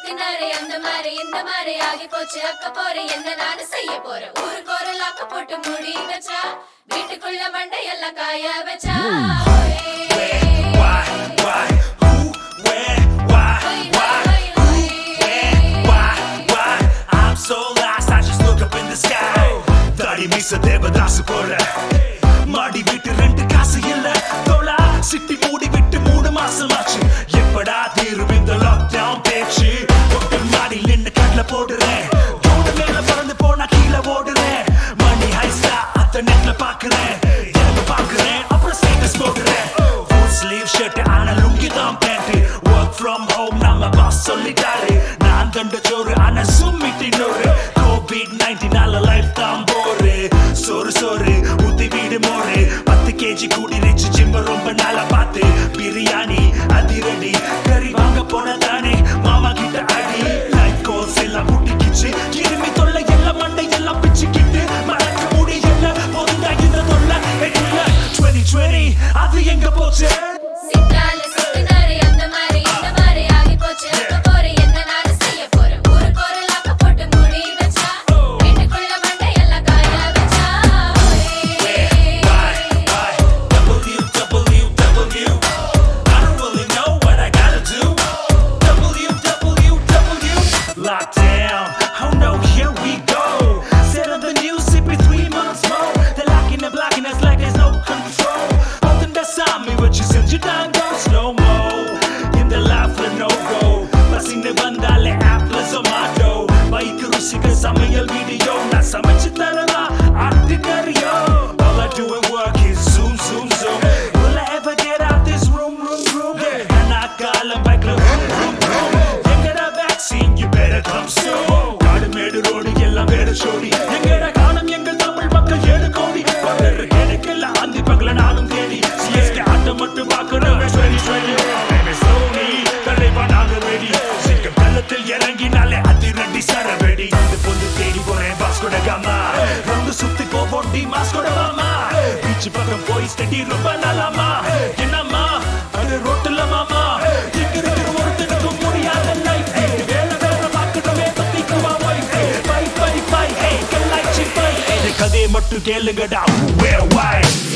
சுத்தினாரு அந்த மாதிரி இந்த மாதிரி ஆகி போச்சு அக்க போற என்ன நானு செய்ய போறேன் ஊருக்கு ஒரு லாக்க போட்டு முடி வச்சா வீட்டுக்குள்ள மண்டையெல்லாம் காய வச்சா Why, why, who, where, why, why, why, why? I'm so lost, I just look up in the sky. தாடி மீச தேவதாசு போல மாடி விட்டு ரெண்டு காசு இல்ல தோலா சிட்டி மூடி விட்டு மூணு மாசம் ஆச்சு எப்படா தீரும் இந்த லாக்டவுன் பேச்சு ஒட்டு மாடி நின்னு கடல போடுறேன் ரோடு மேல பறந்து போனா கீழே ஓடுறேன் மணி ஹைஸ்டா அத்த நெட்ல பாக்குறேன் எனக்கு பாக்குறேன் அப்புறம் ஸ்டேட்டஸ் போடுறேன் ஃபுல் ஸ்லீவ் ஷர்ட் ஆனா லுங்கி தான் பேண்ட் ஒர்க் ஃப்ரம் ஹோம் நம்ம பாஸ் சொல்லிட்டாரு நான் கண்ட சோறு ஆனா சும்மிட்டு இன்னொரு கோவிட் நைன்டீனால லைஃப் தான் போரு சோறு சோறு ஊத்தி வீடு மோரு பத்து கேஜி கூடி ரிச்சு ஜிம்ம ரொம்ப நாளா பார்த்து பிரியாணி அதிரடி கறி வாங்க போனதானே மாமா கிட்ட அடி லைஃப் கோல்ஸ் எல்லாம் முட்டிக்கிச்சு கிருமி தொல்லை எல்லாம் மண்டை எல்லாம் பிச்சுக்கிட்டு மறக்க முடியல போதுண்டா இந்த தொல்லை 2020 அது எங்க போச்சு சித்தால சுத்தினாரு அந்த மாதிரி இந்த மாதிரி ஆகி போச்சு அக்க போற என்ன நானு செய்ய போறேன் ஊருக்கு ஒரு லாக்க போட்டு முடி வச்சா வீட்டுக்குள்ள மண்டையெல்லாம் காய வச்சா Why, why, W, W, W. I don't really know what I gotta do. W, W, W. Lockdown, oh no, here we go. Set up the new city three months more. They're locking and blocking us like there's no control. Holding the me what you said you done goes no more. In the life of no go. Blessing the vandale, apple tomato. பைக்கு ருசிக்க சமையல் video நான் சமைச்சு தரலாம் ஆட்டுக்கறியோ All I do at work is zoom zoom zoom Will I ever get out this room room room நான் காலம் பைக்ல room room room எங்கடா vaccine you better come soon காடு மேடு ரோடு எல்லாம் வேறு சோடி எங்கடா காணும் எங்கள் தமிழ் மக்கள் ஏழு கோடி பகல் எனக்கெல்லாம் அந்தி பகல நானும் தேடி சிஎஸ்கே ஆட்டம் மட்டும் பார்க்கணும் சரி சரி சோனி தலைவா நாங்க ரெடி சிங்கம் கள்ளத்தில் இறங்கினாலே அதிரடி சரவெடி இந்த பொண்ணு தேடி போறேன் பாஸ்கோட காமா ரவுண்டு சுத்தி போவோம் டி மாஸ்கோட மாமா பீச் பக்கம் போய் ஸ்டடி ரொம்ப நல்லாமா என்னம்மா அது ரோட்டுல மாமா இங்க இருக்கிற ஒருத்தனுக்கும் முடியாத லைஃப் வேலை வேலை பார்க்கணுமே பத்திக்குமா wife bye bye bye hey கல்லாய்ச்சி பை கதையை மட்டும் கேளுங்கடா where why